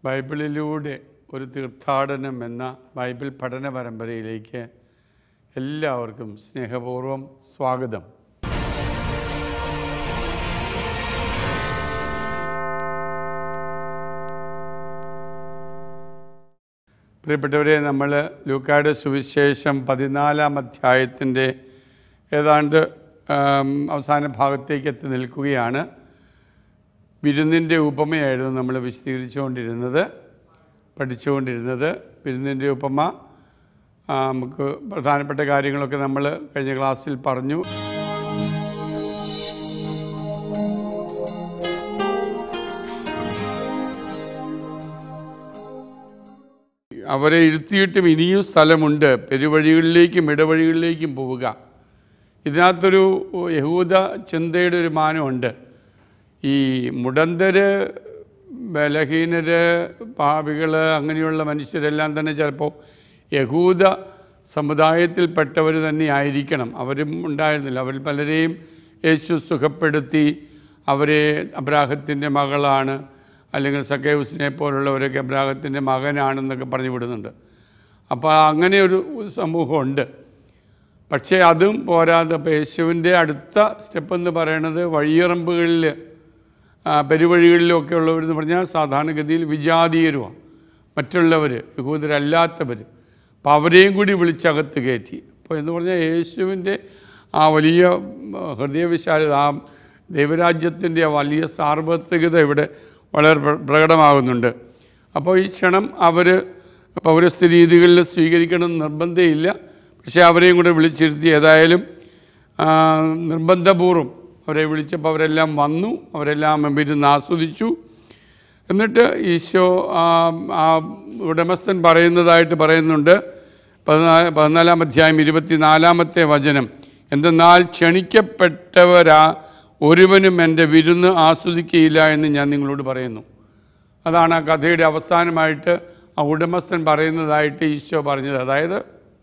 ബൈബിളിലൂടെ ഒരു തീർത്ഥാടനം എന്ന ബൈബിൾ പഠന പരമ്പരയിലേക്ക് എല്ലാവർക്കും സ്നേഹപൂർവ്വം സ്വാഗതം പ്രിയപ്പെട്ടവരെ നമ്മൾ ലൂക്കായുടെ സുവിശേഷം പതിനാലാം അധ്യായത്തിൻ്റെ ഏതാണ്ട് ആം, അവസാന ഭാഗത്തേക്ക് എത്തി നിൽക്കുകയാണ് വിരുന്നിൻ്റെ ഉപമയായിരുന്നു നമ്മൾ വിശദീകരിച്ചുകൊണ്ടിരുന്നത് പഠിച്ചുകൊണ്ടിരുന്നത് വിരുന്നിൻ്റെ ഉപമ ആ, നമുക്ക് പ്രധാനപ്പെട്ട കാര്യങ്ങളൊക്കെ നമ്മൾ കഴിഞ്ഞ ക്ലാസ്സിൽ പറഞ്ഞു അവരെ ഇരുത്തിയിട്ടും ഇനിയും സ്ഥലമുണ്ട് പെരുവഴികളിലേക്കും ഇടവഴികളിലേക്കും പോവുക ഇതിനകത്തൊരു യഹൂദ ചിന്തയുടെ ഒരു മാനമുണ്ട് ഈ മുടന്തര് ബലഹീനര് പാപികൾ അങ്ങനെയുള്ള മനുഷ്യരെല്ലാം തന്നെ ചിലപ്പോൾ യഹൂദ സമുദായത്തിൽപ്പെട്ടവർ തന്നെ ആയിരിക്കണം അവരും ഉണ്ടായിരുന്നില്ല അവരിൽ പലരെയും യേശു സുഖപ്പെടുത്തി അവരെ അബ്രാഹത്തിൻ്റെ മകളാണ് അല്ലെങ്കിൽ സക്കേവുസിനെ പോലുള്ളവരൊക്കെ അബ്രാഹത്തിൻ്റെ മകനാണെന്നൊക്കെ പറഞ്ഞു വിടുന്നുണ്ട് അപ്പോൾ അങ്ങനെ ഒരു സമൂഹമുണ്ട് പക്ഷേ അതും പോരാതെ ഇപ്പോൾ യേശുവിൻ്റെ അടുത്ത സ്റ്റെപ്പ് എന്ന് പറയുന്നത് വഴിയറമ്പുകളിൽ പെരുവഴികളിലൊക്കെ ഉള്ളവരെന്ന് പറഞ്ഞാൽ സാധാരണഗതിയിൽ വിജാതീയരുമാണ് മറ്റുള്ളവർ യഹൂദരല്ലാത്തവർ അപ്പോൾ അവരെയും കൂടി വിളിച്ചകത്ത് കയറ്റി അപ്പോൾ എന്ന് പറഞ്ഞാൽ യേശുവിൻ്റെ ആ വലിയ ഉം, ഹൃദയവിശാലത ആ ദൈവരാജ്യത്തിൻ്റെ ആ വലിയ സാർവത്രികത ഇവിടെ വളരെ പ്ര- പ്രകടമാകുന്നുണ്ട് അപ്പോൾ ഈ ക്ഷണം അവർ പൗരസ്ത്യ രീതികളിൽ സ്വീകരിക്കണം എന്ന് നിർബന്ധമില്ല പക്ഷേ അവരെയും കൂടെ വിളിച്ചിരുത്തി ഏതായാലും ആ, നിർബന്ധപൂർവ്വം അവരെ വിളിച്ചപ്പോൾ അവരെല്ലാം വന്നു അവരെല്ലാം ഇരുന്ന് ആസ്വദിച്ചു എന്നിട്ട് ഈശോ ആ, ആ ഉടമസ്ഥൻ പറയുന്നതായിട്ട് പറയുന്നുണ്ട് പതിനാല് പതിനാലാം അധ്യായം ഇരുപത്തിനാലാമത്തെ വചനം എന്തെന്നാൽ ക്ഷണിക്കപ്പെട്ടവരാ ഒരുവനും എൻ്റെ വിരുന്ന് ആസ്വദിക്കുകയില്ല എന്ന് ഞാൻ നിങ്ങളോട് പറയുന്നു അതാണ് ആ കഥയുടെ അവസാനമായിട്ട് ആ ഉടമസ്ഥൻ പറയുന്നതായിട്ട് ഈശോ പറഞ്ഞത് അതായത്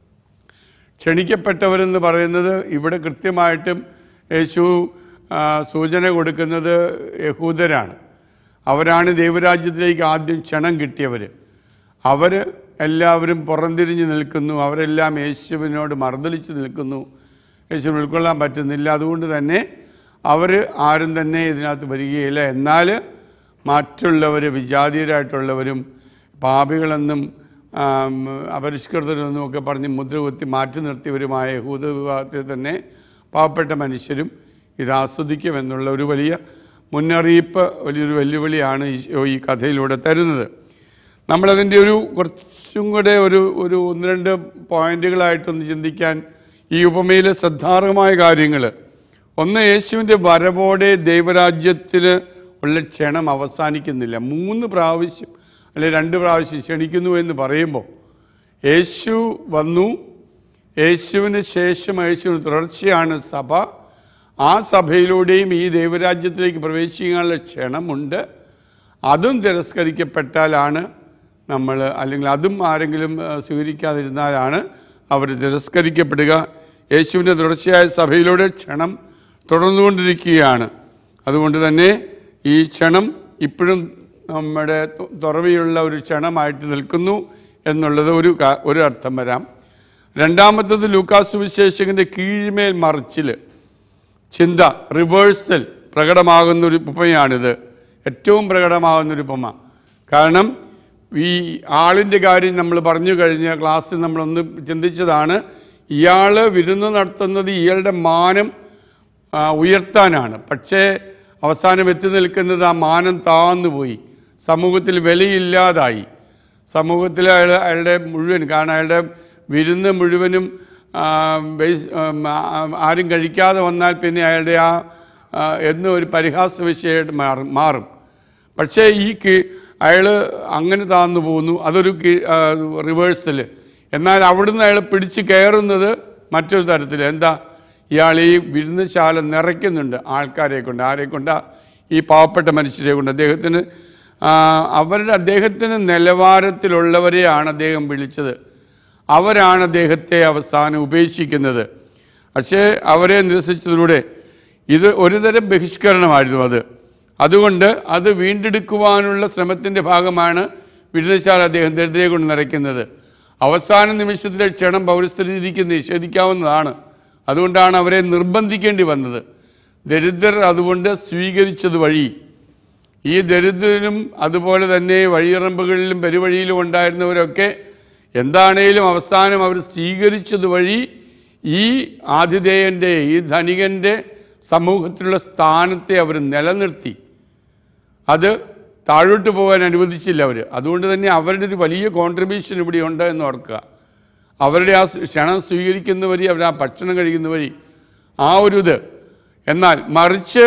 ക്ഷണിക്കപ്പെട്ടവരെന്ന് പറയുന്നത് ഇവിടെ കൃത്യമായിട്ടും യേശു ആ, സൂചന കൊടുക്കുന്നത് യഹൂദരാണ് അവരാണ് ദൈവരാജ്യത്തിലേക്ക് ആദ്യം ക്ഷണം കിട്ടിയവർ അവർ എല്ലാവരും പുറംതിരിഞ്ഞ് നിൽക്കുന്നു അവരെല്ലാം യേശുവിനോട് മർദ്ദലിച്ച് നിൽക്കുന്നു യേശുവിന് ഉൾക്കൊള്ളാൻ പറ്റുന്നില്ല അതുകൊണ്ട് തന്നെ അവർ ആരും തന്നെ ഇതിനകത്ത് വരികയില്ല എന്നാൽ മറ്റുള്ളവർ വിജാതീയരായിട്ടുള്ളവരും പാപികളെന്നും ആം, അപരിഷ്കൃതരെന്നും ഒക്കെ പറഞ്ഞ് മുദ്ര കുത്തി മാറ്റി നിർത്തിയവരുമായ യഹൂദ വിഭാഗത്തിൽ തന്നെ പാവപ്പെട്ട മനുഷ്യരും ഇത് ആസ്വദിക്കുമെന്നുള്ള ഒരു വലിയ മുന്നറിയിപ്പ് വലിയൊരു വെല്ലുവിളിയാണ് ഈശോ ഈ കഥയിലൂടെ തരുന്നത് നമ്മളതിൻ്റെ ഒരു കുറച്ചും കൂടെ ഒരു ഒരു ഒന്ന് രണ്ട് പോയിന്റുകളായിട്ടൊന്ന് ചിന്തിക്കാൻ ഈ ഉപമയിലെ ശ്രദ്ധാർഹമായ കാര്യങ്ങൾ ഒന്ന് യേശുവിൻ്റെ വരവോടെ ദൈവരാജ്യത്തിന് ഉള്ള ക്ഷണം അവസാനിക്കുന്നില്ല മൂന്ന് പ്രാവശ്യം അല്ലെ രണ്ട് പ്രാവശ്യം ക്ഷണിക്കുന്നു എന്ന് പറയുമ്പോൾ യേശു വന്നു യേശുവിന് ശേഷം യേശുവിന് തുടർച്ചയാണ് സഭ ആ സഭയിലൂടെയും ഈ ദൈവരാജ്യത്തിലേക്ക് പ്രവേശിക്കാനുള്ള ക്ഷണമുണ്ട് അതും തിരസ്കരിക്കപ്പെട്ടാലാണ് നമ്മൾ അല്ലെങ്കിൽ അതും ആരെങ്കിലും ആ, സ്വീകരിക്കാതിരുന്നാലാണ് അവർ തിരസ്കരിക്കപ്പെടുക യേശുവിൻ്റെ തുടർച്ചയായ സഭയിലൂടെ ക്ഷണം തുടർന്നുകൊണ്ടിരിക്കുകയാണ് അതുകൊണ്ട് തന്നെ ഈ ക്ഷണം ഇപ്പോഴും നമ്മുടെ തു- തുറവിയുള്ള ഒരു ക്ഷണമായിട്ട് നിൽക്കുന്നു എന്നുള്ളത് ഒരു കാ- ഒരു അർത്ഥം വരാം രണ്ടാമത്തത് ലൂക്കാസ് വിശേഷകൻ്റെ കീഴ്മേൽ മറിച്ചിൽ ചിന്ത റിവേഴ്സൽ പ്രകടമാകുന്നൊരു ഉപമയാണിത് ഏറ്റവും പ്രകടമാകുന്നൊരു ഉപമ കാരണം ഈ ആളിൻ്റെ കാര്യം നമ്മൾ പറഞ്ഞു കഴിഞ്ഞ ക്ലാസ്സിൽ നമ്മളൊന്ന് ചിന്തിച്ചതാണ് ഇയാൾ വിരുന്ന് നടത്തുന്നത് ഇയാളുടെ മാനം ആ, ഉയർത്താനാണ് പക്ഷേ അവസാനം എത്തി നിൽക്കുന്നത് ആ മാനം താന്നുപോയി സമൂഹത്തിൽ വിലയില്ലാതായി സമൂഹത്തിൽ അയാൾ അയാളുടെ മുഴുവൻ കാരണം അയാളുടെ വിരുന്ന് മുഴുവനും ആ, ബേസ്- ഉം, ആ, ആരും കഴിക്കാതെ വന്നാൽ പിന്നെ അയാളുടെ ആ ആ, എന്നും ഒരു പരിഹാസ വിഷയമായിട്ട് മാറും മാറും പക്ഷേ ഈ കീ അയാൾ അങ്ങനെ താന്നു പോകുന്നു അതൊരു റിവേഴ്സൽ എന്നാൽ അവിടുന്ന് അയാൾ പിടിച്ച് കയറുന്നത് മറ്റൊരു തരത്തിൽ എന്താ ഇയാൾ ഈ വിരുന്നശാല നിറയ്ക്കുന്നുണ്ട് ആൾക്കാരെ കൊണ്ട് ആരെ കൊണ്ടാ ഈ പാവപ്പെട്ട മനുഷ്യരെ കൊണ്ട് അദ്ദേഹത്തിന് ആ, അവരുടെ അദ്ദേഹത്തിന് നിലവാരത്തിലുള്ളവരെയാണ് അദ്ദേഹം വിളിച്ചത് അവരാണ് അദ്ദേഹത്തെ അവസാനം ഉപേക്ഷിക്കുന്നത് പക്ഷേ അവരെ നിരസിച്ചതിലൂടെ ഇത് ഒരുതരം ബഹിഷ്കരണമായിരുന്നു അത് അതുകൊണ്ട് അത് വീണ്ടെടുക്കുവാനുള്ള ശ്രമത്തിൻ്റെ ഭാഗമാണ് വിരുദ്ധശാല അദ്ദേഹം ദരിദ്രയെ കൊണ്ട് നിറയ്ക്കുന്നത് അവസാന നിമിഷത്തിലെ ക്ഷണം പൗരസ്ഥിതിക്ക് നിഷേധിക്കാവുന്നതാണ് അതുകൊണ്ടാണ് അവരെ നിർബന്ധിക്കേണ്ടി വന്നത് ദരിദ്രർ അതുകൊണ്ട് സ്വീകരിച്ചത് വഴി ഈ ദരിദ്രരും അതുപോലെ തന്നെ വഴിയിറമ്പുകളിലും പെരുവഴിയിലും ഉണ്ടായിരുന്നവരൊക്കെ എന്താണേലും അവസാനം അവർ സ്വീകരിച്ചത് വഴി ഈ ആതിഥേയൻ്റെ ഈ ധനികൻ്റെ സമൂഹത്തിലുള്ള സ്ഥാനത്തെ അവർ നിലനിർത്തി അത് താഴോട്ട് പോകാൻ അനുവദിച്ചില്ല അവർ അതുകൊണ്ട് തന്നെ അവരുടെ ഒരു വലിയ കോൺട്രിബ്യൂഷൻ ഇവിടെ ഉണ്ട് എന്ന് ഓർക്കുക അവരുടെ ആ ക്ഷണം സ്വീകരിക്കുന്ന വഴി അവർ ആ ഭക്ഷണം കഴിക്കുന്ന വഴി ആ ഒരു ഇത് എന്നാൽ മറിച്ച്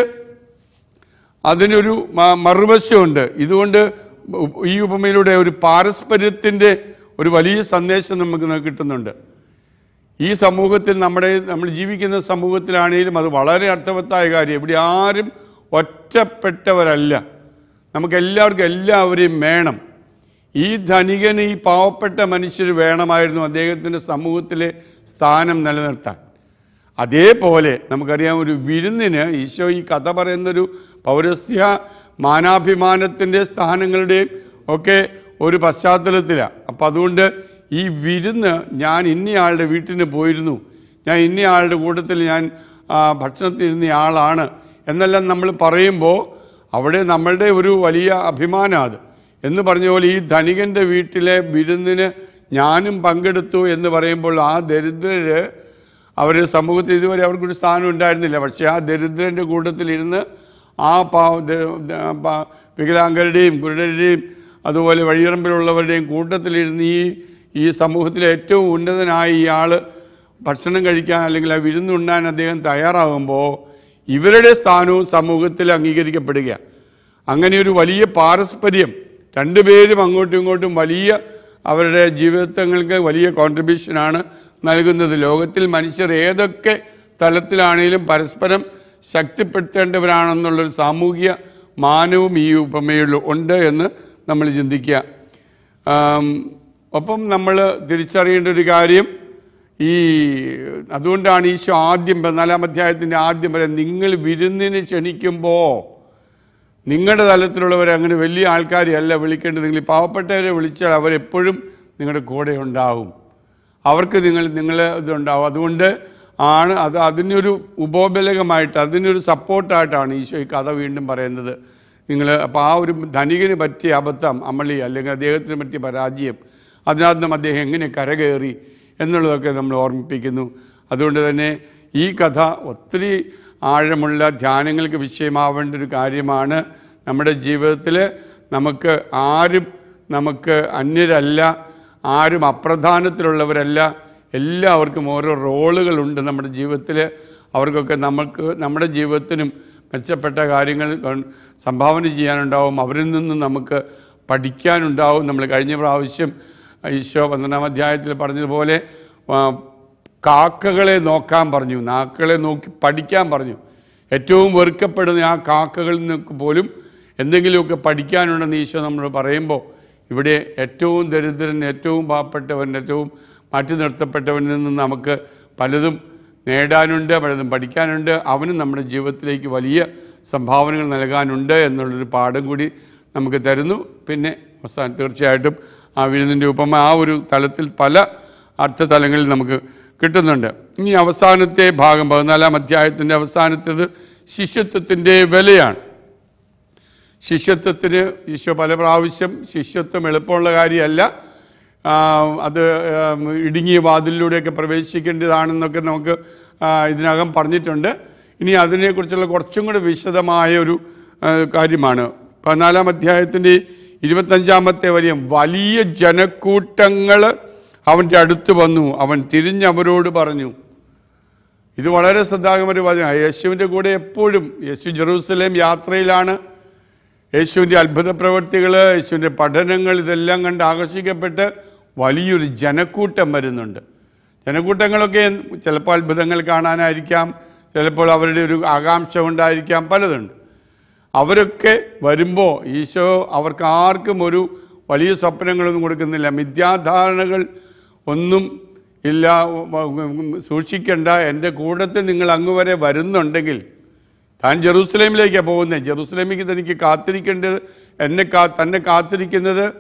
അതിനൊരു മ- മറുവശമുണ്ട് ഇതുകൊണ്ട് ഉ- ഈ ഉപമയിലൂടെ ഒരു പാരസ്പര്യത്തിൻ്റെ ഒരു വലിയ സന്ദേശം നമുക്ക് ന- കിട്ടുന്നുണ്ട് ഈ സമൂഹത്തിൽ നമ്മുടെ നമ്മൾ ജീവിക്കുന്ന സമൂഹത്തിലാണെങ്കിലും അത് വളരെ അർത്ഥവത്തായ കാര്യം ഇവിടെ ആരും ഒറ്റപ്പെട്ടവരല്ല നമുക്ക് എല്ലാവർക്കും എല്ലാവരെയും വേണം ഈ ധനികന് ഈ പാവപ്പെട്ട മനുഷ്യർ വേണമായിരുന്നു അദ്ദേഹത്തിൻ്റെ സമൂഹത്തിലെ സ്ഥാനം നിലനിർത്താൻ അതേപോലെ നമുക്കറിയാം ഒരു വിരുന്നിന് ഈശോ ഈ കഥ പറയുന്നൊരു പൗരസ്ത്യ മാനാഭിമാനത്തിൻ്റെ സ്ഥാനങ്ങളുടെയും ഒക്കെ ഒരു പശ്ചാത്തലത്തിലാണ് അപ്പം അതുകൊണ്ട് ഈ വിരുന്ന് ഞാൻ ഇന്നയാളുടെ വീട്ടിന് പോയിരുന്നു ഞാൻ ഇന്നയാളുടെ കൂട്ടത്തിൽ ഞാൻ ആ, ഭക്ഷണത്തിരുന്ന ആളാണ് എന്നെല്ലാം നമ്മൾ പറയുമ്പോൾ അവിടെ നമ്മളുടെ ഒരു വലിയ അഭിമാനം അത് എന്ന് പറഞ്ഞ പോലെ ഈ ധനികൻ്റെ വീട്ടിലെ വിരുന്നിന് ഞാനും പങ്കെടുത്തു എന്ന് പറയുമ്പോൾ ആ ദരിദ്രര് അവർ സമൂഹത്തിൽ ഇതുവരെ അവർക്കൊരു സ്ഥാനം ഉണ്ടായിരുന്നില്ല പക്ഷേ ആ ദരിദ്രൻ്റെ കൂട്ടത്തിലിരുന്ന് ആ പാ ദ- ദ- പാ- വികലാംഗരുടെയും കുരുടരുടെയും അതുപോലെ വഴിയിറമ്പിലുള്ളവരുടെയും കൂട്ടത്തിലിരുന്ന് ഈ ഈ സമൂഹത്തിലെ ഏറ്റവും ഉന്നതനായ ഇയാൾ ഭക്ഷണം കഴിക്കാൻ അല്ലെങ്കിൽ ആ വിരുന്നുണ്ണാൻ അദ്ദേഹം തയ്യാറാകുമ്പോൾ ഇവരുടെ സ്ഥാനവും സമൂഹത്തിൽ അംഗീകരിക്കപ്പെടുക അങ്ങനെ ഒരു വലിയ പാരസ്പര്യം രണ്ടുപേരും അങ്ങോട്ടും ഇങ്ങോട്ടും വലിയ അവരുടെ ജീവിതങ്ങൾക്ക് വലിയ കോൺട്രിബ്യൂഷനാണ് നൽകുന്നത് ലോകത്തിൽ മനുഷ്യർ ഏതൊക്കെ തലത്തിലാണെങ്കിലും പരസ്പരം ശക്തിപ്പെടുത്തേണ്ടവരാണെന്നുള്ളൊരു സാമൂഹിക മാനവും ഈ ഉപമയിൽ ഉണ്ട് എന്ന് നമ്മൾ ചിന്തിക്കുക ആം, ഒപ്പം നമ്മൾ തിരിച്ചറിയേണ്ട ഒരു കാര്യം ഈ അതുകൊണ്ടാണ് ഈശോ ആദ്യം പതിനാലാം അധ്യായത്തിൻ്റെ ആദ്യം പറയാം നിങ്ങൾ വിരുന്നിന് ക്ഷണിക്കുമ്പോൾ നിങ്ങളുടെ തലത്തിലുള്ളവരെ അങ്ങനെ വലിയ ആൾക്കാരെ അല്ല വിളിക്കേണ്ടത് നിങ്ങൾ ഈ പാവപ്പെട്ടവരെ വിളിച്ചാൽ അവരെപ്പോഴും നിങ്ങളുടെ കൂടെ ഉണ്ടാവും അവർക്ക് നിങ്ങൾ നിങ്ങൾ ഇതുണ്ടാവും അതുകൊണ്ട് ആണ് അത് അതിനൊരു ഉപോബലകമായിട്ട് അതിനൊരു സപ്പോർട്ടായിട്ടാണ് ഈശോ ഈ കഥ വീണ്ടും പറയുന്നത് നിങ്ങൾ അപ്പോൾ ആ ഒരു ധനികന് പറ്റിയ അബദ്ധം അമളി അല്ലെങ്കിൽ അദ്ദേഹത്തിന് പറ്റിയ പരാജയം അതിനകത്ത് നിന്നും അദ്ദേഹം എങ്ങനെ കരകയറി എന്നുള്ളതൊക്കെ നമ്മൾ ഓർമ്മിപ്പിക്കുന്നു അതുകൊണ്ട് തന്നെ ഈ കഥ ഒത്തിരി ആഴമുള്ള ധ്യാനങ്ങൾക്ക് വിഷയമാവേണ്ട ഒരു കാര്യമാണ് നമ്മുടെ ജീവിതത്തിൽ നമുക്ക് ആരും നമുക്ക് അന്യരല്ല ആരും അപ്രധാനത്തിലുള്ളവരല്ല എല്ലാവർക്കും ഓരോ റോളുകളുണ്ട് നമ്മുടെ ജീവിതത്തിൽ അവർക്കൊക്കെ നമുക്ക് നമ്മുടെ ജീവിതത്തിനും മെച്ചപ്പെട്ട കാര്യങ്ങൾ കൊ- സംഭാവന ചെയ്യാനുണ്ടാവും അവരിൽ നിന്നും നമുക്ക് പഠിക്കാനുണ്ടാവും നമ്മൾ കഴിഞ്ഞ പ്രാവശ്യം ഈശോ പന്ത്രണ്ടാം അധ്യായത്തിൽ പറഞ്ഞതുപോലെ ആ, കാക്കകളെ നോക്കാൻ പറഞ്ഞു നാക്കളെ നോക്കി പഠിക്കാൻ പറഞ്ഞു ഏറ്റവും വെറുക്കപ്പെടുന്ന ആ കാക്കകളിൽ നിന്നൊക്കെ പോലും എന്തെങ്കിലുമൊക്കെ പഠിക്കാനുണ്ടെന്ന് ഈശോ നമ്മൾ പറയുമ്പോൾ ഇവിടെ ഏറ്റവും ദരിദ്രൻ ഏറ്റവും പാവപ്പെട്ടവൻ ഏറ്റവും മാറ്റി നിർത്തപ്പെട്ടവനിൽ നിന്ന് നമുക്ക് പലതും നേടാനുണ്ട് പലതും പഠിക്കാനുണ്ട് അവനും നമ്മുടെ ജീവിതത്തിലേക്ക് വലിയ സംഭാവനകൾ നൽകാനുണ്ട് എന്നുള്ളൊരു പാഠം കൂടി നമുക്ക് തരുന്നു പിന്നെ അവസാനം തീർച്ചയായിട്ടും ആ വിരുന്നിൻ്റെ ഉപമ ആ ഒരു തലത്തിൽ പല അർത്ഥതലങ്ങളിൽ നമുക്ക് കിട്ടുന്നുണ്ട് ഇനി അവസാനത്തെ ഭാഗം പതിനാലാം അധ്യായത്തിൻ്റെ അവസാനത്തേത് ശിഷ്യത്വത്തിൻ്റെ വിലയാണ് ശിഷ്യത്വത്തിന് ഈശോ പല പ്രാവശ്യം ശിഷ്യത്വം എളുപ്പമുള്ള കാര്യമല്ല ആ, അത് ആ, ഇടുങ്ങിയ വാതിലിലൂടെയൊക്കെ പ്രവേശിക്കേണ്ടതാണെന്നൊക്കെ നമുക്ക് ആ, ഇതിനകം പറഞ്ഞിട്ടുണ്ട് ഇനി അതിനെക്കുറിച്ചുള്ള കുറച്ചും കൂടി വിശദമായ ഒരു ആ, കാര്യമാണ് പതിനാലാം അധ്യായത്തിൻ്റെ ഇരുപത്തഞ്ചാമത്തെ വരിയും വലിയ ജനക്കൂട്ടങ്ങൾ അവൻ്റെ അടുത്ത് വന്നു അവൻ തിരിഞ്ഞവരോട് പറഞ്ഞു ഇത് വളരെ ശ്രദ്ധാകമൊരു വചനം യേശുവിൻ്റെ കൂടെ എപ്പോഴും യേശു ജെറൂസലേം യാത്രയിലാണ് യേശുവിൻ്റെ അത്ഭുത പ്രവൃത്തികൾ യേശുവിൻ്റെ പഠനങ്ങൾ ഇതെല്ലാം കണ്ട് ആകർഷിക്കപ്പെട്ട് വലിയൊരു ജനക്കൂട്ടം വരുന്നുണ്ട് ജനക്കൂട്ടങ്ങളൊക്കെ ചിലപ്പോൾ അത്ഭുതങ്ങൾ കാണാനായിരിക്കാം ചിലപ്പോൾ അവരുടെ ഒരു ആകാംക്ഷ ഉണ്ടായിരിക്കാം പലതുണ്ട് അവരൊക്കെ വരുമ്പോൾ ഈശോ അവർക്ക് ആർക്കും ഒരു വലിയ സ്വപ്നങ്ങളൊന്നും കൊടുക്കുന്നില്ല മിഥ്യാധാരണകൾ ഒന്നും ഇല്ല സൂക്ഷിക്കേണ്ട എൻ്റെ കൂട്ടത്തിൽ നിങ്ങൾ അങ്ങ് വരെ വരുന്നുണ്ടെങ്കിൽ താൻ ജെറൂസലേമിലേക്കാണ് പോകുന്നത് ജെറൂസലേമിലേക്ക് തനിക്ക് കാത്തിരിക്കേണ്ടത് എന്നെ കാ തന്നെ കാത്തിരിക്കുന്നത്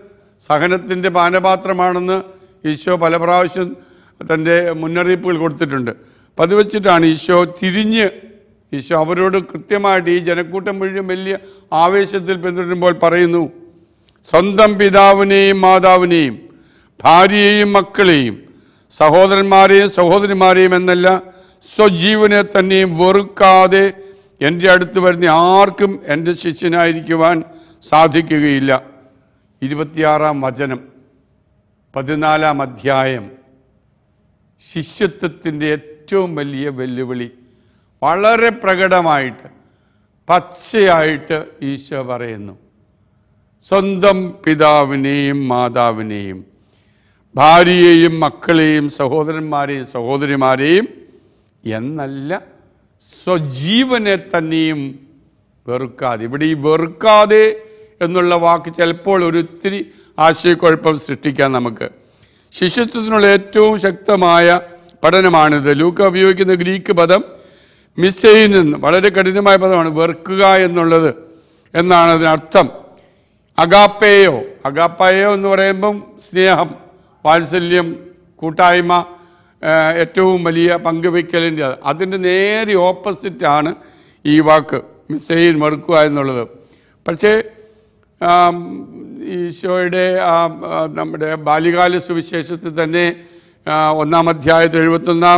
സഹനത്തിൻ്റെ പാനപാത്രമാണെന്ന് ഈശോ പല പ്രാവശ്യം തൻ്റെ മുന്നറിയിപ്പുകൾ കൊടുത്തിട്ടുണ്ട് അപ്പം അത് വെച്ചിട്ടാണ് ഈശോ തിരിഞ്ഞ് ഈശോ അവരോട് കൃത്യമായിട്ട് ഈ ജനക്കൂട്ടം മുഴുവൻ വലിയ ആവേശത്തിൽ പിന്തുടരുമ്പോൾ പറയുന്നു സ്വന്തം പിതാവിനെയും മാതാവിനെയും ഭാര്യയെയും മക്കളെയും സഹോദരന്മാരെയും സഹോദരിമാരെയും എന്നല്ല സ്വജീവനെ തന്നെയും വെറുക്കാതെ എൻ്റെ അടുത്ത് വരുന്ന ആർക്കും എൻ്റെ ശിഷ്യനായിരിക്കുവാൻ സാധിക്കുകയില്ല ഇരുപത്തിയാറാം വചനം പതിനാലാം അധ്യായം ശിഷ്യത്വത്തിൻ്റെ ഏറ്റവും വലിയ വെല്ലുവിളി വളരെ പ്രകടമായിട്ട് പച്ചയായിട്ട് ഈശോ പറയുന്നു സ്വന്തം പിതാവിനെയും മാതാവിനെയും ഭാര്യയെയും മക്കളെയും സഹോദരന്മാരെയും സഹോദരിമാരെയും എന്നല്ല സ്വജീവനെ തന്നെയും വെറുക്കാതെ ഇവിടെ ഈ വെറുക്കാതെ എന്നുള്ള വാക്ക് ചിലപ്പോൾ ഒരു ഒത്തിരി ആശയക്കുഴപ്പം സൃഷ്ടിക്കാൻ നമുക്ക് ശിഷ്യത്വത്തിനുള്ള ഏറ്റവും ശക്തമായ പഠനമാണിത് ലൂക്ക ഉപയോഗിക്കുന്ന ഗ്രീക്ക് പദം മിസ്സയിൽ നിന്ന് വളരെ കഠിനമായ പദമാണ് വെറുക്കുക എന്നുള്ളത് എന്നാണ് അതിനർത്ഥം അഗാപ്പയോ അഗാപ്പയോ എന്ന് പറയുമ്പം സ്നേഹം വാത്സല്യം കൂട്ടായ്മ ആ, ഏറ്റവും വലിയ പങ്കുവയ്ക്കലിൻ്റെ അതിൻ്റെ നേരെ ഓപ്പോസിറ്റാണ് ഈ വാക്ക് മിസ്സൈൻ മറുക്കുക എന്നുള്ളത് പക്ഷേ ആം, ഈശോയുടെ ആ, ആ, നമ്മുടെ ബാല്യകാല സുവിശേഷത്തിൽ തന്നെ ആ, ഒന്നാം അധ്യായത്തിൽ എഴുപത്തൊന്നാം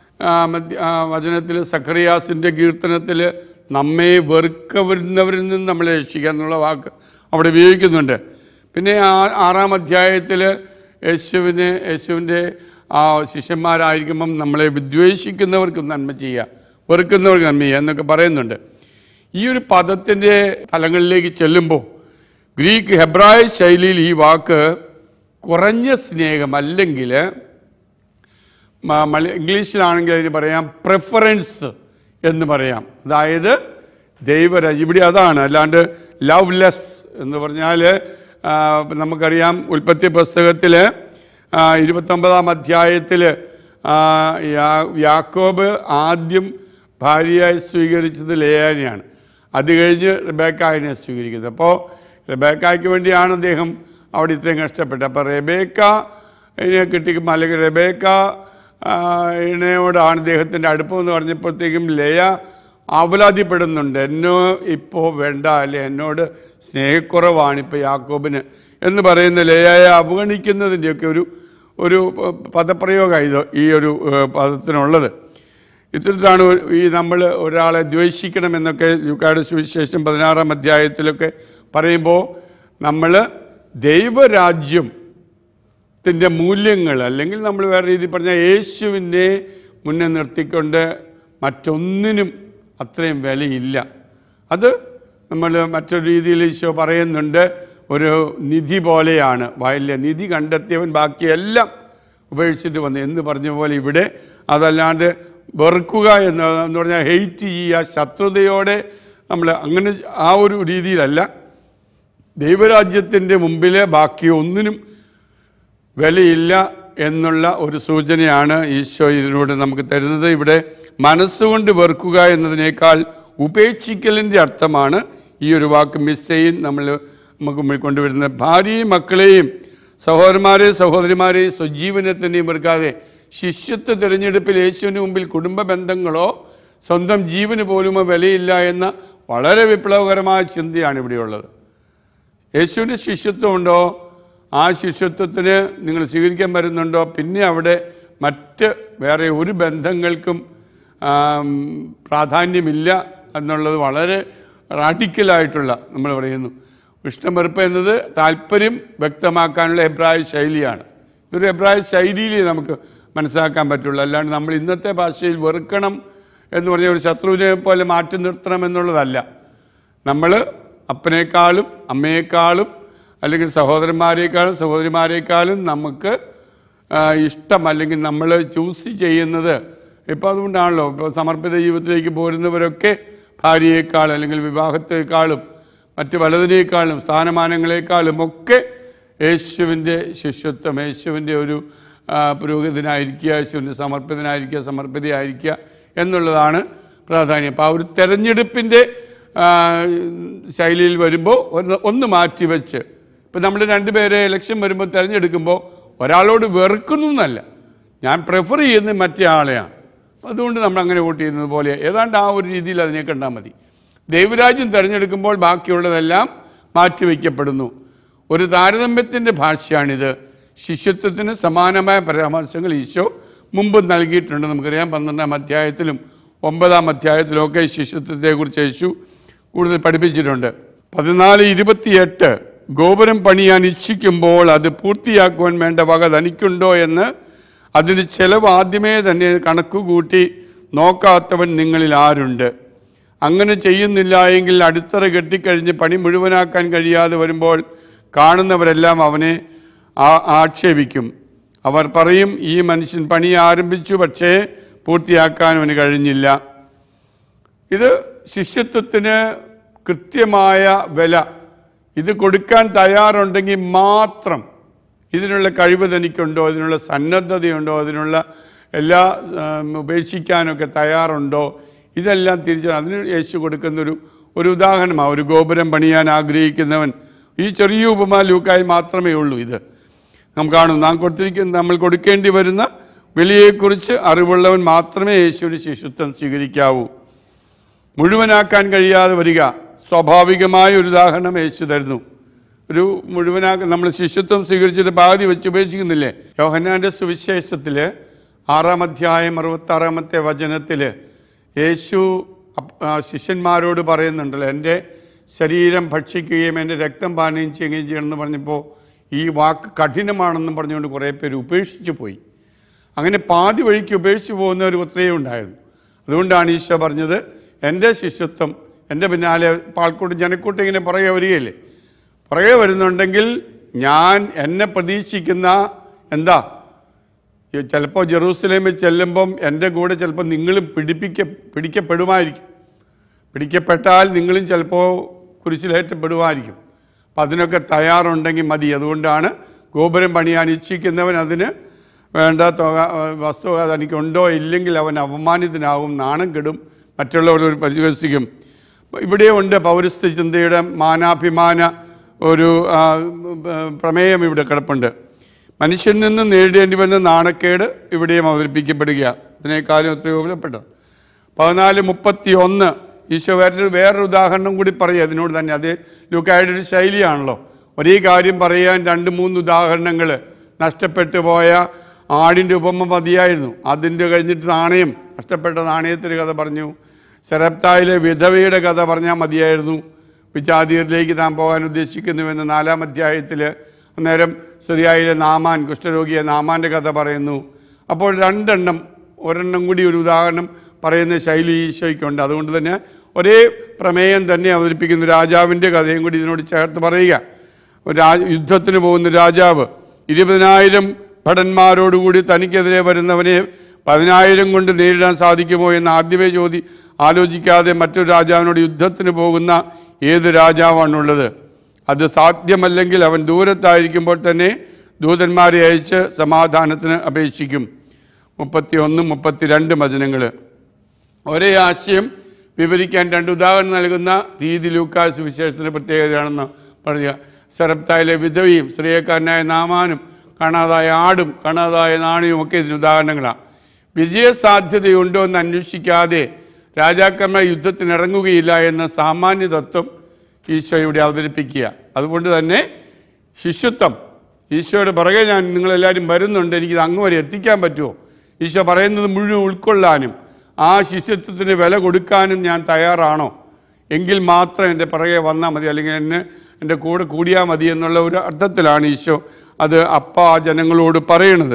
വചനത്തിൽ സഖറിയാസിൻ്റെ കീർത്തനത്തിൽ നമ്മെ വെറുക്കവരുന്നവരിൽ നിന്ന് നമ്മളെ രക്ഷിക്കുക എന്നുള്ള വാക്ക് അവിടെ ഉപയോഗിക്കുന്നുണ്ട് പിന്നെ ആ ആറാം അധ്യായത്തിൽ യേശുവിന് യേശുവിൻ്റെ ആ ശിഷ്യന്മാരായിരിക്കുമ്പം നമ്മളെ വിദ്വേഷിക്കുന്നവർക്കും നന്മ ചെയ്യുക വെറുക്കുന്നവർക്ക് നന്മ ചെയ്യുക എന്നൊക്കെ പറയുന്നുണ്ട് ഈ ഒരു പദത്തിൻ്റെ തലങ്ങളിലേക്ക് ചെല്ലുമ്പോൾ ഗ്രീക്ക് ഹെബ്രായ ശൈലിയിൽ ഈ വാക്ക് കുറഞ്ഞ സ്നേഹം അല്ലെങ്കിൽ മ- മല- ഇംഗ്ലീഷിലാണെങ്കിൽ അതിന് പറയാം പ്രിഫറൻസ് എന്ന് പറയാം അതായത് ദൈവരാജ് ഇവിടെ അതാണ് അല്ലാണ്ട് ലവ് ലെസ് എന്ന് പറഞ്ഞാൽ ആ, നമുക്കറിയാം ഉൽപ്പത്തി പുസ്തകത്തിൽ ഇരുപത്തൊമ്പതാം അധ്യായത്തിൽ യാക്കോബ് ആദ്യം ഭാര്യയായി സ്വീകരിച്ചത് ലേയാനെയാണ് അത് കഴിഞ്ഞ് റിബേക്കായനെ സ്വീകരിക്കുന്നത് അപ്പോൾ റെബേക്കായ്ക്ക് വേണ്ടിയാണ് അദ്ദേഹം അവിടെ ഇത്രയും കഷ്ടപ്പെട്ടത് അപ്പോൾ റെബേക്ക ഇതിനെ കിട്ടിക്കുമ്പോൾ അല്ലെങ്കിൽ റെബേക്ക ആ, ഇതിനോടാണ് അദ്ദേഹത്തിൻ്റെ അടുപ്പം എന്ന് പറഞ്ഞപ്പോഴത്തേക്കും ലയ അവലാതിപ്പെടുന്നുണ്ട് എന്നോ ഇപ്പോൾ വേണ്ട അല്ലെ എന്നോട് സ്നേഹക്കുറവാണ് ഇപ്പോൾ യാക്കോബിന് എന്ന് പറയുന്ന ലയയെ അവഗണിക്കുന്നതിൻ്റെയൊക്കെ ഒരു ഒരു പദപ്രയോഗമാണ് ഇത് ഈ ഒരു ഏഹ്, പദത്തിനുള്ളത് ഇത്തരത്തിലാണ് ഈ നമ്മൾ ഒരാളെ ദ്വേഷിക്കണമെന്നൊക്കെ ലുക്കായുടെ സുവിശേഷം പതിനാറാം അധ്യായത്തിലൊക്കെ പറയുമ്പോൾ നമ്മൾ ദൈവരാജ്യം ത്തിൻ്റെ മൂല്യങ്ങൾ അല്ലെങ്കിൽ നമ്മൾ വേറെ രീതിയിൽ പറഞ്ഞാൽ യേശുവിനെ മുന്നേ നിർത്തിക്കൊണ്ട് മറ്റൊന്നിനും അത്രയും വിലയില്ല അത് നമ്മൾ മറ്റൊരു രീതിയിൽ ഈശോ പറയുന്നുണ്ട് ഒരു നിധി പോലെയാണ് വയലിലെ നിധി കണ്ടെത്തിയവൻ ബാക്കിയെല്ലാം ഉപേക്ഷിച്ചിട്ട് വന്നു എന്ന് പറഞ്ഞ പോലെ ഇവിടെ അതല്ലാണ്ട് വെറുക്കുക എന്ന് എന്ന് പറഞ്ഞാൽ ഹെയ്റ്റ് ചെയ്യുക ശത്രുതയോടെ നമ്മൾ അങ്ങനെ ആ ഒരു രീതിയിലല്ല ദൈവരാജ്യത്തിൻ്റെ മുമ്പിൽ ബാക്കി ഒന്നിനും വിലയില്ല എന്നുള്ള ഒരു സൂചനയാണ് ഈശോ ഇതിലൂടെ നമുക്ക് തരുന്നത് ഇവിടെ മനസ്സുകൊണ്ട് വെറുക്കുക എന്നതിനേക്കാൾ ഉപേക്ഷിക്കലിൻ്റെ അർത്ഥമാണ് ഈ ഒരു വാക്ക് മിസ്സെയിൻ നമ്മൾ നമുക്ക് മുമ്പിൽ കൊണ്ടുവരുന്നത് ഭാര്യയും മക്കളെയും സഹോദരന്മാരെയും സഹോദരിമാരെയും സ്വജീവനെ തന്നെയും വെറുക്കാതെ ശിഷ്യത്വ തിരഞ്ഞെടുപ്പിൽ യേശുവിന് മുമ്പിൽ കുടുംബ ബന്ധങ്ങളോ സ്വന്തം ജീവന് പോലുമോ വിലയില്ല എന്ന വളരെ വിപ്ലവകരമായ ചിന്തയാണ് ഇവിടെയുള്ളത് യേശുവിൻ്റെ ശിഷ്യത്വമുണ്ടോ ആ ശിഷ്യത്വത്തിന് നിങ്ങൾ സ്വീകരിക്കാൻ വരുന്നുണ്ടോ പിന്നെ അവിടെ മറ്റ് വേറെ ഒരു ബന്ധങ്ങൾക്കും ആം, പ്രാധാന്യമില്ല എന്നുള്ളത് വളരെ റാഡിക്കലായിട്ടുള്ള നമ്മൾ പറയുന്നു ഇഷ്ടം വെറുപ്പ് എന്നത് താല്പര്യം വ്യക്തമാക്കാനുള്ള എബ്രായ ശൈലിയാണ് ഇതൊരു എബ്രായ ശൈലിയിൽ നമുക്ക് മനസ്സിലാക്കാൻ പറ്റുള്ളൂ അല്ലാണ്ട് നമ്മൾ ഇന്നത്തെ ഭാഷയിൽ വെറുക്കണം എന്ന് പറഞ്ഞ ഒരു ശത്രുവിനെ പോലെ മാറ്റി നിർത്തണം എന്നുള്ളതല്ല നമ്മൾ അപ്പനേക്കാളും അമ്മയെക്കാളും അല്ലെങ്കിൽ സഹോദരന്മാരെക്കാളും സഹോദരിമാരെക്കാളും നമുക്ക് ആ, ഇഷ്ടം അല്ലെങ്കിൽ നമ്മൾ ചൂസ് ചെയ്യുന്നത് ഇപ്പോൾ അതുകൊണ്ടാണല്ലോ ഇപ്പോൾ സമർപ്പിത ജീവിതത്തിലേക്ക് പോരുന്നവരൊക്കെ ഭാര്യയെക്കാൾ അല്ലെങ്കിൽ വിവാഹത്തെക്കാളും മറ്റ് പലതിനേക്കാളും സ്ഥാനമാനങ്ങളെക്കാളും ഒക്കെ യേശുവിൻ്റെ ശിഷ്യത്വം യേശുവിൻ്റെ ഒരു ആ, പുരോഹിതനായിരിക്കുക യേശുവിൻ്റെ സമർപ്പിതനായിരിക്കുക സമർപ്പിതയായിരിക്കുക എന്നുള്ളതാണ് പ്രാധാന്യം അപ്പോൾ ആ ഒരു തെരഞ്ഞെടുപ്പിൻ്റെ ആ, ശൈലിയിൽ വരുമ്പോൾ ഒന്ന് ഒന്ന് മാറ്റിവെച്ച് ഇപ്പം നമ്മൾ രണ്ടുപേരെ ഇലക്ഷൻ വരുമ്പോൾ തിരഞ്ഞെടുക്കുമ്പോൾ ഒരാളോട് വെറുക്കുന്നു എന്നല്ല ഞാൻ പ്രിഫർ ചെയ്യുന്നത് മറ്റേ ആളെയാണ് അതുകൊണ്ട് നമ്മൾ അങ്ങനെ വോട്ട് ചെയ്യുന്നത് പോലെ ഏതാണ്ട് ആ ഒരു രീതിയിൽ അതിനെ കണ്ടാൽ മതി ദൈവരാജ്യം തിരഞ്ഞെടുക്കുമ്പോൾ ബാക്കിയുള്ളതെല്ലാം മാറ്റിവെക്കപ്പെടുന്നു ഒരു താരതമ്യത്തിൻ്റെ ഭാഷയാണിത് ശിഷ്യത്വത്തിന് സമാനമായ പരാമർശങ്ങൾ ഈശോ മുമ്പ് നൽകിയിട്ടുണ്ട് നമുക്കറിയാം പന്ത്രണ്ടാം അധ്യായത്തിലും ഒമ്പതാം അധ്യായത്തിലും ഒക്കെ ശിഷ്യത്വത്തെക്കുറിച്ച് യേശു കൂടുതൽ പഠിപ്പിച്ചിട്ടുണ്ട് പതിനാല് ഇരുപത്തിയെട്ട് ഗോപുരം പണിയാൻ ഇച്ഛിക്കുമ്പോൾ അത് പൂർത്തിയാക്കുവാൻ വേണ്ട വക തനിക്കുണ്ടോ എന്ന് അതിന് ചെലവ് ആദ്യമേ തന്നെ കണക്കുകൂട്ടി നോക്കാത്തവൻ നിങ്ങളിൽ ആരുണ്ട് അങ്ങനെ ചെയ്യുന്നില്ല എങ്കിൽ അടിത്തറ കെട്ടിക്കഴിഞ്ഞ് പണി മുഴുവനാക്കാൻ കഴിയാതെ വരുമ്പോൾ കാണുന്നവരെല്ലാം അവനെ ആ- ആക്ഷേപിക്കും അവർ പറയും ഈ മനുഷ്യൻ പണി ആരംഭിച്ചു പക്ഷേ പൂർത്തിയാക്കാൻ അവന് കഴിഞ്ഞില്ല ഇത് ശിഷ്യത്വത്തിന് കൃത്യമായ വില ഇത് കൊടുക്കാൻ തയ്യാറുണ്ടെങ്കിൽ മാത്രം ഇതിനുള്ള കഴിവ് തനിക്കുണ്ടോ ഇതിനുള്ള സന്നദ്ധതയുണ്ടോ അതിനുള്ള എല്ലാ ഉം, ഉപേക്ഷിക്കാനൊക്കെ തയ്യാറുണ്ടോ ഇതെല്ലാം തിരിച്ചു അതിന് യേശു കൊടുക്കുന്നൊരു ഒരു ഉദാഹരണമാണ് ഒരു ഗോപുരം പണിയാൻ ആഗ്രഹിക്കുന്നവൻ ഈ ചെറിയ ഉപമ ലൂക്കായി മാത്രമേ ഉള്ളൂ ഇത് നാം കാണും നാം കൊടുത്തിരിക്കുന്ന നമ്മൾ കൊടുക്കേണ്ടി വരുന്ന വിലയെക്കുറിച്ച് അറിവുള്ളവൻ മാത്രമേ യേശുവിന് ശിശുത്വം സ്വീകരിക്കാവൂ മുഴുവനാക്കാൻ കഴിയാതെ വരിക സ്വാഭാവികമായ ഒരു ഉദാഹരണം യേശു തരുന്നു ഒരു മുഴുവനാക്ക നമ്മൾ ശിശുത്വം സ്വീകരിച്ചിട്ട് പാതി വെച്ച് ഉപേക്ഷിക്കുന്നില്ലേ യോഹന്നാൻ്റെ സുവിശേഷത്തിൽ ആറാം അധ്യായം അറുപത്താറാമത്തെ വചനത്തിൽ യേശു അപ്- ആ, ശിഷ്യന്മാരോട് പറയുന്നുണ്ടല്ലോ എൻ്റെ ശരീരം ഭക്ഷിക്കുകയും എൻ്റെ രക്തം പാനീയം ചെയ്യുകയും ചെയ്യണമെന്ന് പറഞ്ഞപ്പോൾ ഈ വാക്ക് കഠിനമാണെന്നും പറഞ്ഞുകൊണ്ട് കുറേ പേര് ഉപേക്ഷിച്ചു പോയി അങ്ങനെ പാതി വഴിക്ക് ഉപേക്ഷിച്ച് പോകുന്ന ഒരു ഒത്രയും ഉണ്ടായിരുന്നു അതുകൊണ്ടാണ് ഈശോ പറഞ്ഞത് എൻ്റെ ശിഷ്യത്വം എൻ്റെ പിന്നാലെ പാൽക്കൂട്ട് ജനക്കൂട്ടം ഇങ്ങനെ പുറകെ വരികയില്ലേ പുറകെ വരുന്നുണ്ടെങ്കിൽ ഞാൻ എന്നെ പ്രതീക്ഷിക്കുന്ന എന്താ ചിലപ്പോൾ ജെറൂസലേമിൽ ചെല്ലുമ്പം എൻ്റെ കൂടെ ചിലപ്പോൾ നിങ്ങളും പിടിപ്പിക്ക പിടിക്കപ്പെടുമായിരിക്കും പിടിക്കപ്പെട്ടാൽ നിങ്ങളും ചിലപ്പോൾ കുരിശിലേറ്റപ്പെടുമായിരിക്കും അപ്പം അതിനൊക്കെ തയ്യാറുണ്ടെങ്കിൽ മതി അതുകൊണ്ടാണ് ഗോപുരം പണിയാൻ ഇച്ഛിക്കുന്നവൻ അതിന് വേണ്ട തുക ഏഹ് വസ്തു തനിക്കുണ്ടോ ഇല്ലെങ്കിൽ അവൻ അപമാനിതനാകും നാണം കെടും മറ്റുള്ളവർ ഒരു പരിഹസിക്കും ഇവിടെ ഉണ്ട് പൗരസ്ത്യ ചിന്തയുടെ മാനാഭിമാന ഒരു ആ, ഏഹ് പ്രമേയം ഇവിടെ കിടപ്പുണ്ട് മനുഷ്യനിൽ നിന്ന് നേരിടേണ്ടി വരുന്ന നാണക്കേട് ഇവിടെയും അവതരിപ്പിക്കപ്പെടുക ഇതിനേക്കാളും എത്രയോ വിലപ്പെട്ടത് പതിനാല് മുപ്പത്തി ഒന്ന് ഈശോ വേറൊരു വേറൊരു ഉദാഹരണം കൂടി പറയുക അതിനോട് തന്നെ അത് ലൂക്കായുടെ ഒരു ശൈലിയാണല്ലോ ഒരേ കാര്യം പറയാൻ രണ്ട് മൂന്ന് ഉദാഹരണങ്ങൾ നഷ്ടപ്പെട്ടു പോയ ആടിൻ്റെ ഉപമ മതിയായിരുന്നു അതിൻ്റെ കഴിഞ്ഞിട്ട് നാണയം നഷ്ടപ്പെട്ട നാണയത്തിൻ്റെ കഥ പറഞ്ഞു സെറപ്തായിലെ വിധവയുടെ കഥ പറഞ്ഞാൽ മതിയായിരുന്നു വിജാതീയരിലേക്ക് താൻ പോകാൻ ഉദ്ദേശിക്കുന്നുവെന്ന് നാലാം അധ്യായത്തിൽ അന്നേരം സിറിയായിലെ നാമാൻ കുഷ്ഠരോഗിയെ നാമാൻ്റെ കഥ പറയുന്നു അപ്പോൾ രണ്ടെണ്ണം ഒരെണ്ണം കൂടി ഒരു ഉദാഹരണം പറയുന്ന ശൈലി ഈശോയ്ക്കുണ്ട് അതുകൊണ്ട് തന്നെ ഒരേ പ്രമേയം തന്നെ അവതരിപ്പിക്കുന്ന രാജാവിൻ്റെ കഥയും കൂടി ഇതിനോട് ചേർത്ത് പറയുക ഒരു രാ- യുദ്ധത്തിന് പോകുന്ന രാജാവ് ഇരുപതിനായിരം ഭടന്മാരോടുകൂടി തനിക്കെതിരെ വരുന്നവനെ പതിനായിരം കൊണ്ട് നേരിടാൻ സാധിക്കുമോ എന്ന് ആദ്യമേ ചോദി ആലോചിക്കാതെ മറ്റൊരു രാജാവിനോട് യുദ്ധത്തിന് പോകുന്ന ഏത് രാജാവാണുള്ളത് അത് സാധ്യമല്ലെങ്കിൽ അവൻ ദൂരത്തായിരിക്കുമ്പോൾ തന്നെ ദൂതന്മാരെ അയച്ച് സമാധാനത്തിന് അപേക്ഷിക്കും മുപ്പത്തി ഒന്ന് മുപ്പത്തിരണ്ട് വചനങ്ങൾ ഒരേ ആശയം വിവരിക്കാൻ രണ്ട് ഉദാഹരണം നൽകുന്ന രീതി ലൂക്കാസ് വിശേഷത്തിൻ്റെ പ്രത്യേകതയാണെന്ന് പറയുക സെറപ്തായിലെ വിധവയും സ്ത്രീയക്കാരനായ നാമാനും കാണാതായ ആടും കാണാതായ നാണയവും ഒക്കെ ഇതിന് ഉദാഹരണങ്ങളാണ് വിജയസാധ്യതയുണ്ടോ എന്ന് അന്വേഷിക്കാതെ രാജാക്കന്മാർ യുദ്ധത്തിന് ഇറങ്ങുകയില്ല എന്ന സാമാന്യ തത്വം ഈശോ ഇവിടെ അവതരിപ്പിക്കുക അതുകൊണ്ട് തന്നെ ശിഷ്യത്വം ഈശോയുടെ പുറകെ ഞാൻ നിങ്ങളെല്ലാവരും വരുന്നുണ്ട് എനിക്കിത് അങ്ങ് വരെ എത്തിക്കാൻ പറ്റുമോ ഈശോ പറയുന്നത് മുഴുവൻ ഉൾക്കൊള്ളാനും ആ ശിഷ്യത്വത്തിന് വില കൊടുക്കാനും ഞാൻ തയ്യാറാണോ എങ്കിൽ മാത്രം എൻ്റെ പുറകെ വന്നാൽ മതി അല്ലെങ്കിൽ എന്നെ എൻ്റെ കൂടെ കൂടിയാൽ മതി എന്നുള്ള ഒരു അർത്ഥത്തിലാണ് ഈശോ അത് അപ്പ ആ ജനങ്ങളോട് പറയണത്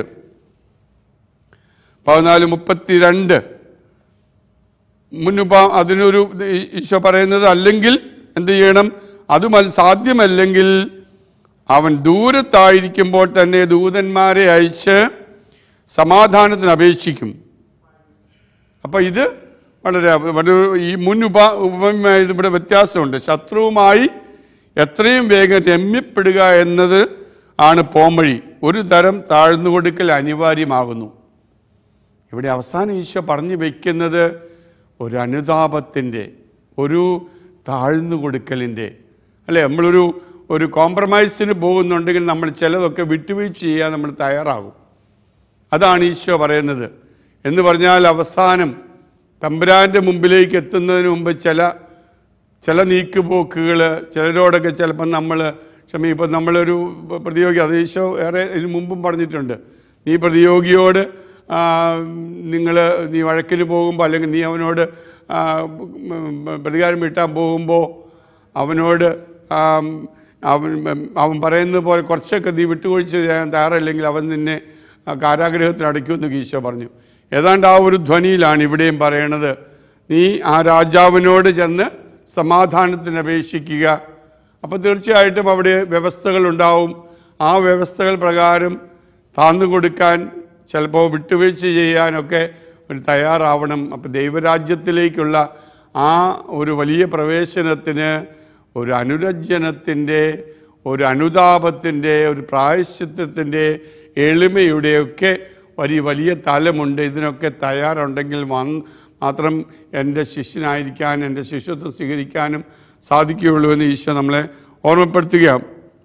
പതിനാല് മുപ്പത്തിരണ്ട് മുന്നുപ അതിനൊരു ഇത് ഈ- ഈശോ പറയുന്നത് അല്ലെങ്കിൽ എന്ത് ചെയ്യണം അത് മൽ- സാധ്യമല്ലെങ്കിൽ അവൻ ദൂരത്തായിരിക്കുമ്പോൾ തന്നെ ദൂതന്മാരെ അയച്ച് സമാധാനത്തിന് അപേക്ഷിക്കും അപ്പോൾ ഇത് വളരെ വളരെ ഈ മുൻ ഉപ ഉപമയായത് ഇവിടെ വ്യത്യാസമുണ്ട് ശത്രുവുമായി എത്രയും വേഗം രമ്യപ്പെടുക എന്നത് ആണ് പോംവഴി ഒരു തരം താഴ്ന്നു കൊടുക്കൽ അനിവാര്യമാകുന്നു ഇവിടെ അവസാനം ഈശോ പറഞ്ഞു വയ്ക്കുന്നത് ഒരു അനുതാപത്തിൻ്റെ ഒരു താഴ്ന്നു കൊടുക്കലിൻ്റെ അല്ലേ നമ്മളൊരു ഒരു കോംപ്രമൈസിന് പോകുന്നുണ്ടെങ്കിൽ നമ്മൾ ചിലതൊക്കെ വിട്ടുവീഴ്ച ചെയ്യാൻ നമ്മൾ തയ്യാറാകും അതാണ് ഈശോ പറയുന്നത് എന്ന് പറഞ്ഞാൽ അവസാനം തമ്പുരാൻ്റെ മുമ്പിലേക്ക് എത്തുന്നതിന് മുമ്പ് ചില ചില നീക്കുപോക്കുകൾ ചിലരോടൊക്കെ ചിലപ്പം നമ്മൾ ക്ഷമ ഇപ്പം നമ്മളൊരു പ്രതിയോഗി അത് ഈശോ ഏറെ ഇതിന് മുമ്പും പറഞ്ഞിട്ടുണ്ട് നീ പ്രതിയോഗിയോട് നിങ്ങൾ നീ വഴക്കിന് പോകുമ്പോൾ അല്ലെങ്കിൽ നീ അവനോട് ആ, ഉം, പ്രതികാരം വീട്ടാൻ പോകുമ്പോൾ അവനോട് ആ, അവൻ അവൻ പറയുന്നത് പോലെ കുറച്ചൊക്കെ നീ വിട്ടുകൊഴിച്ച് ചെയ്യാൻ തയ്യാറല്ലെങ്കിൽ അവൻ നിന്നെ ആ, കാരാഗ്രഹത്തിൽ അടയ്ക്കുമെന്ന് ഈശോ പറഞ്ഞു ഏതാണ്ട് ആ ഒരു ധ്വനിയിലാണ് ഇവിടെയും പറയണത് നീ ആ രാജാവിനോട് ചെന്ന് സമാധാനത്തിന് അപേക്ഷിക്കുക അപ്പോൾ തീർച്ചയായിട്ടും അവിടെ വ്യവസ്ഥകളുണ്ടാവും ആ വ്യവസ്ഥകൾ പ്രകാരം താന്നു കൊടുക്കാൻ ചിലപ്പോൾ വിട്ടുവീഴ്ച ചെയ്യാനൊക്കെ ഒരു തയ്യാറാവണം അപ്പോൾ ദൈവരാജ്യത്തിലേക്കുള്ള ആ ഒരു വലിയ പ്രവേശനത്തിന് ഒരു അനുരഞ്ജനത്തിൻ്റെ ഒരു അനുതാപത്തിൻ്റെ ഒരു പ്രായശ്ചിത്തത്തിൻ്റെ എളിമയുടെയൊക്കെ വലിയ വലിയ തലമുണ്ട് ഇതിനൊക്കെ തയ്യാറുണ്ടെങ്കിൽ വന്ന് മാത്രം എൻ്റെ ശിഷ്യനായിരിക്കാൻ എൻ്റെ ശിഷ്യത്വം സ്വീകരിക്കാനും സാധിക്കുകയുള്ളൂ എന്ന് ഈശോ നമ്മളെ ഓർമ്മപ്പെടുത്തുകയാണ്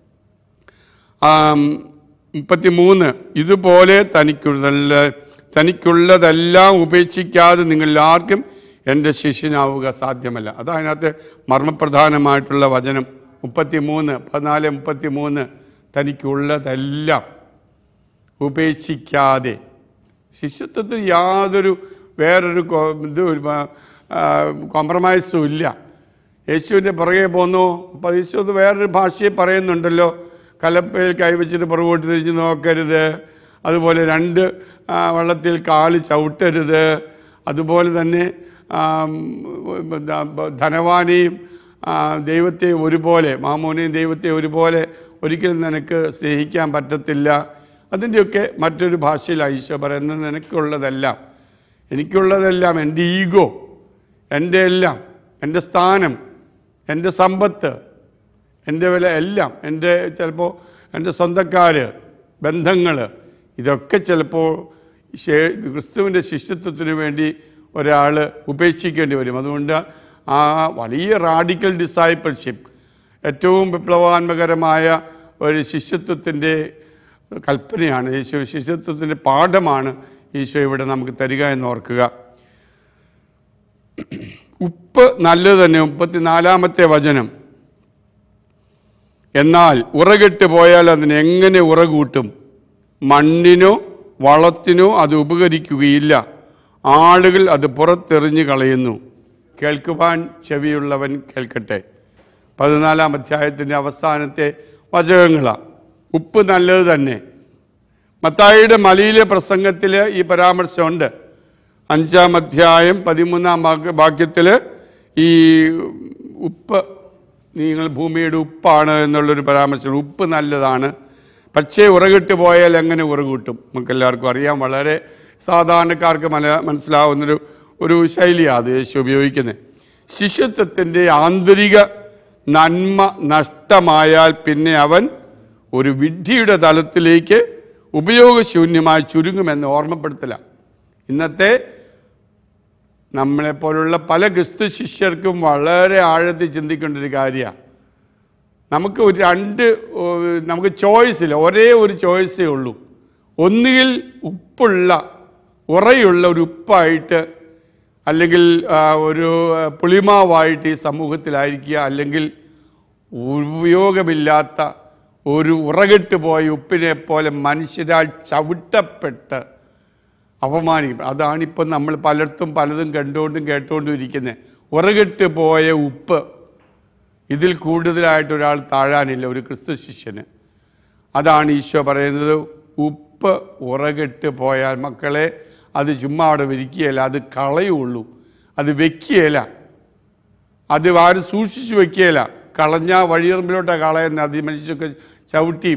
മുപ്പത്തി മൂന്ന് ഇതുപോലെ തനിക്കുള്ള തനിക്കുള്ളതെല്ലാം ഉപേക്ഷിക്കാതെ നിങ്ങളിൽ ആർക്കും എൻ്റെ ശിഷ്യനാവുക സാധ്യമല്ല അതാണ് അതിനകത്തെ മർമ്മപ്രധാനമായിട്ടുള്ള വചനം മുപ്പത്തി മൂന്ന് പതിനാല് മുപ്പത്തി മൂന്ന് തനിക്കുള്ളതെല്ലാം ഉപേക്ഷിക്കാതെ ശിഷ്യത്വത്തിൽ യാതൊരു വേറൊരു കൊ- ഇത് കോംപ്രമൈസും ഇല്ല യേശുവിൻ്റെ പുറകെ പോന്നു അപ്പോൾ യേശു അത് വേറൊരു ഭാഷയെ പറയുന്നുണ്ടല്ലോ കലപ്പയിൽ കൈവച്ചിട്ട് പുറകോട്ട് തിരിഞ്ഞ് നോക്കരുത് അതുപോലെ രണ്ട് ആ, വള്ളത്തിൽ കാല് ചവിട്ടരുത് അതുപോലെ തന്നെ ആം, ദ- ധനവാനെയും ആ, ദൈവത്തെയും ഒരുപോലെ മാമോനെയും ദൈവത്തെയും ഒരുപോലെ ഒരിക്കലും നിനക്ക് സ്നേഹിക്കാൻ പറ്റത്തില്ല അതിൻ്റെയൊക്കെ മറ്റൊരു ഭാഷയിലാണ് ഈശോ പറയുന്നത് നിനക്കുള്ളതെല്ലാം എനിക്കുള്ളതെല്ലാം എൻ്റെ ഈഗോ എൻ്റെ എല്ലാം എൻ്റെ സ്ഥാനം എൻ്റെ സമ്പത്ത് എൻ്റെ വില എല്ലാം എൻ്റെ ചിലപ്പോൾ എൻ്റെ സ്വന്തക്കാർ ബന്ധങ്ങൾ ഇതൊക്കെ ചിലപ്പോൾ ശേ- ക്രിസ്തുവിൻ്റെ ശിഷ്യത്വത്തിന് വേണ്ടി ഒരാൾ ഉപേക്ഷിക്കേണ്ടി വരും അതുകൊണ്ട് ആ വലിയ റാഡിക്കൽ ഡിസൈപ്പിൾഷിപ്പ് ഏറ്റവും വിപ്ലവാത്മകരമായ ഒരു ശിഷ്യത്വത്തിൻ്റെ കൽപ്പനയാണ് യേശു ശിഷ്യത്വത്തിൻ്റെ പാഠമാണ് ഈശോ ഇവിടെ നമുക്ക് തരിക എന്ന് ഓർക്കുക ഉപ്പ് നല്ലത് തന്നെ മുപ്പത്തിനാലാമത്തെ വചനം എന്നാൽ ഉറകെട്ട് പോയാൽ അതിന് എങ്ങനെ ഉറകൂട്ടും മണ്ണിനോ വളത്തിനോ അത് ഉപകരിക്കുകയില്ല ആളുകൾ അത് പുറത്തെറിഞ്ഞു കളയുന്നു കേൾക്കുവാൻ ചെവിയുള്ളവൻ കേൾക്കട്ടെ പതിനാലാം അധ്യായത്തിൻ്റെ അവസാനത്തെ വചകങ്ങളാണ് ഉപ്പ് നല്ലത് തന്നെ മത്തായിയുടെ മലയിലെ പ്രസംഗത്തിൽ ഈ പരാമർശമുണ്ട് അഞ്ചാം അധ്യായം പതിമൂന്നാം വാക്യ വാക്യത്തിൽ ഈ ഉപ്പ് നിങ്ങൾ ഭൂമിയുടെ ഉപ്പാണ് എന്നുള്ളൊരു പരാമർശം ഉപ്പ് നല്ലതാണ് പക്ഷേ ഉറകിട്ട് പോയാൽ എങ്ങനെ ഉറകൂട്ടും നമുക്കെല്ലാവർക്കും അറിയാം വളരെ സാധാരണക്കാർക്ക് മല മനസ്സിലാവുന്നൊരു ഒരു ശൈലിയാണ് അത് യേശു ഉപയോഗിക്കുന്നത് ശിശുത്വത്തിൻ്റെ ആന്തരിക നന്മ നഷ്ടമായാൽ പിന്നെ അവൻ ഒരു വിഡ്ഢിയുടെ തലത്തിലേക്ക് ഉപയോഗശൂന്യമായി ചുരുങ്ങുമെന്ന് ഓർമ്മപ്പെടുത്തല ഇന്നത്തെ നമ്മളെപ്പോലുള്ള പല ക്രിസ്തു ശിഷ്യർക്കും വളരെ ആഴത്തിൽ ചിന്തിക്കേണ്ട ഒരു കാര്യമാണ് നമുക്ക് ഒരു രണ്ട് ഓ, നമുക്ക് ചോയ്സ് ഇല്ല ഒരേ ഒരു ചോയ്സേ ഉള്ളൂ ഒന്നുകിൽ ഉപ്പുള്ള ഉറയുള്ള ഒരു ഉപ്പായിട്ട് അല്ലെങ്കിൽ ആ, ഒരു ആ, പുളിമാവായിട്ട് ഈ സമൂഹത്തിലായിരിക്കുക അല്ലെങ്കിൽ ഉപയോഗമില്ലാത്ത ഒരു ഉറകിട്ട് പോയ ഉപ്പിനെ പോലെ മനുഷ്യരാൽ ചവിട്ടപ്പെട്ട് അപമാനിക്കും അതാണിപ്പം നമ്മൾ പലർത്തും പലതും കണ്ടുകൊണ്ടും കേട്ടുകൊണ്ടും ഇരിക്കുന്നത് ഉറകിട്ട് പോയ ഉപ്പ് ഇതിൽ കൂടുതലായിട്ട് ഒരാൾ താഴാനില്ല ഒരു ക്രിസ്തു ശിഷ്യന് അതാണ് ഈശോ പറയുന്നത് ഉപ്പ് ഉറകിട്ട് പോയാൽ മക്കളെ അത് ചുമ്മാ അവിടെ വിരിക്കുകയില്ല അത് കളയുള്ളൂ അത് വെക്കുകയില്ല അത് ആരും സൂക്ഷിച്ചു വെക്കുകയില്ല കളഞ്ഞ വഴിയറമ്പിലോട്ടാണ് കളയുന്നത് അത് ഈ മനുഷ്യർക്ക് ചവിട്ടിയും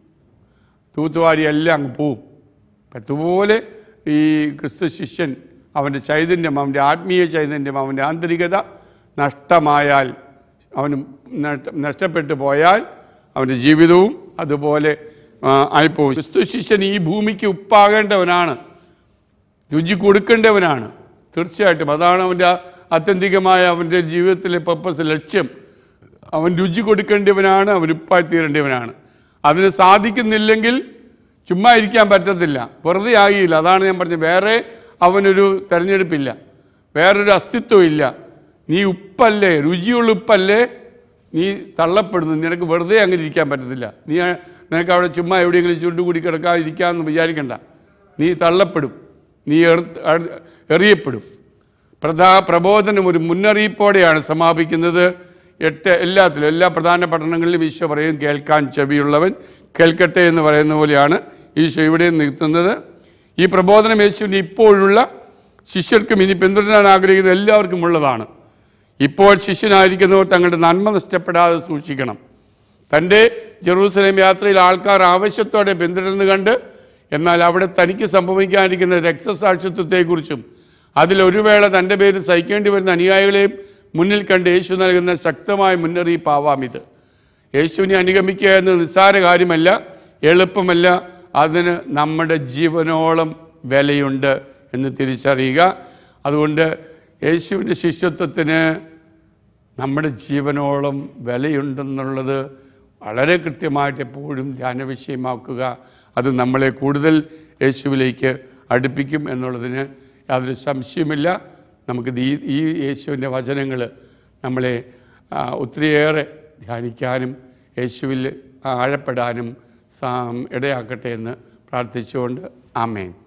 തൂത്തുവാരി എല്ലാം അങ്ങ് പോവും അതുപോലെ ഈ ക്രിസ്തു ശിഷ്യൻ അവൻ്റെ ചൈതന്യം അവൻ്റെ ആത്മീയ ചൈതന്യം അവൻ്റെ ആന്തരികത നഷ്ടമായാൽ അവന് നഷ്ട- നഷ്ടപ്പെട്ടു പോയാൽ അവൻ്റെ ജീവിതവും അതുപോലെ ആ, ആയിപ്പോവും ക്രിസ്തു ശിഷ്യൻ ഈ ഭൂമിക്ക് ഉപ്പാകേണ്ടവനാണ് രുചി കൊടുക്കേണ്ടവനാണ് തീർച്ചയായിട്ടും അതാണ് അവൻ്റെ ആത്യന്തികമായ അവൻ്റെ ജീവിതത്തിലെ പർപ്പസ് ലക്ഷ്യം അവൻ രുചി കൊടുക്കേണ്ടവനാണ് അവൻ ഉപ്പായി തീരേണ്ടവനാണ് അതിന് സാധിക്കുന്നില്ലെങ്കിൽ ചുമ്മാ ഇരിക്കാൻ പറ്റത്തില്ല വെറുതെ ആകിയില്ല അതാണ് ഞാൻ പറഞ്ഞത് വേറെ അവനൊരു തിരഞ്ഞെടുപ്പില്ല വേറൊരു അസ്തിത്വം ഇല്ല നീ ഉപ്പല്ലേ രുചിയുള്ള ഉപ്പല്ലേ നീ തള്ളപ്പെടുന്നു നിനക്ക് വെറുതെ അങ്ങനെ ഇരിക്കാൻ പറ്റത്തില്ല നീ ആ- നിനക്ക് അവിടെ ചുമ്മാ എവിടെയെങ്കിലും ചുരുണ്ടുകൂടി കിടക്കാതിരിക്കാമെന്ന് വിചാരിക്കണ്ട നീ തള്ളപ്പെടും നീ എർത്ത് അഴ്- എറിയപ്പെടും പ്രധാ പ്രബോധനം ഒരു മുന്നറിയിപ്പോടെയാണ് സമാപിക്കുന്നത് എട്ട് എല്ലാത്തിലും എല്ലാ പ്രധാന പഠനങ്ങളിലും ഈശോ പറയും കേൾക്കാൻ ചെവിയുള്ളവൻ കേൾക്കട്ടെ എന്ന് പറയുന്ന പോലെയാണ് ഈശോ ഇവിടെ നിർത്തുന്നത് ഈ പ്രബോധനം യേശുവിൻ്റെ ഇപ്പോഴുള്ള ശിഷ്യർക്കും ഇനി പിന്തുടരാൻ ആഗ്രഹിക്കുന്ന എല്ലാവർക്കും ഉള്ളതാണ് ഇപ്പോൾ ശിഷ്യനായിരിക്കുന്നവർ തങ്ങളുടെ നന്മ നഷ്ടപ്പെടാതെ സൂക്ഷിക്കണം തൻ്റെ ജെറൂസലേം യാത്രയിൽ ആൾക്കാർ ആവശ്യത്തോടെ പിന്തുടർന്ന് കണ്ട് എന്നാൽ അവിടെ തനിക്ക് സംഭവിക്കാനിരിക്കുന്ന രക്തസാക്ഷിത്വത്തെക്കുറിച്ചും അതിലൊരു വേള തൻ്റെ പേര് സഹിക്കേണ്ടി വരുന്ന അനുയായികളെയും മുന്നിൽ കണ്ട് യേശു നൽകുന്ന ശക്തമായ മുന്നറിയിപ്പാവാം ഇത് യേശുവിനെ അനുഗമിക്കുക എന്നത് നിസ്സാര കാര്യമല്ല എളുപ്പമല്ല അതിന് നമ്മുടെ ജീവനോളം വിലയുണ്ട് എന്ന് തിരിച്ചറിയുക അതുകൊണ്ട് യേശുവിൻ്റെ ശിഷ്യത്വത്തിന് നമ്മുടെ ജീവനോളം വിലയുണ്ടെന്നുള്ളത് വളരെ കൃത്യമായിട്ട് എപ്പോഴും ധ്യാന വിഷയമാക്കുക അത് നമ്മളെ കൂടുതൽ യേശുവിലേക്ക് അടുപ്പിക്കും എന്നുള്ളതിന് യാതൊരു സംശയമില്ല നമുക്ക് ഈ ഈ യേശുവിൻ്റെ വചനങ്ങൾ നമ്മളെ ആ, ഒത്തിരിയേറെ ധ്യാനിക്കാനും യേശുവിൽ ആഴപ്പെടാനും സാ ഇടയാക്കട്ടെ എന്ന് പ്രാർത്ഥിച്ചുകൊണ്ട് ആമേൻ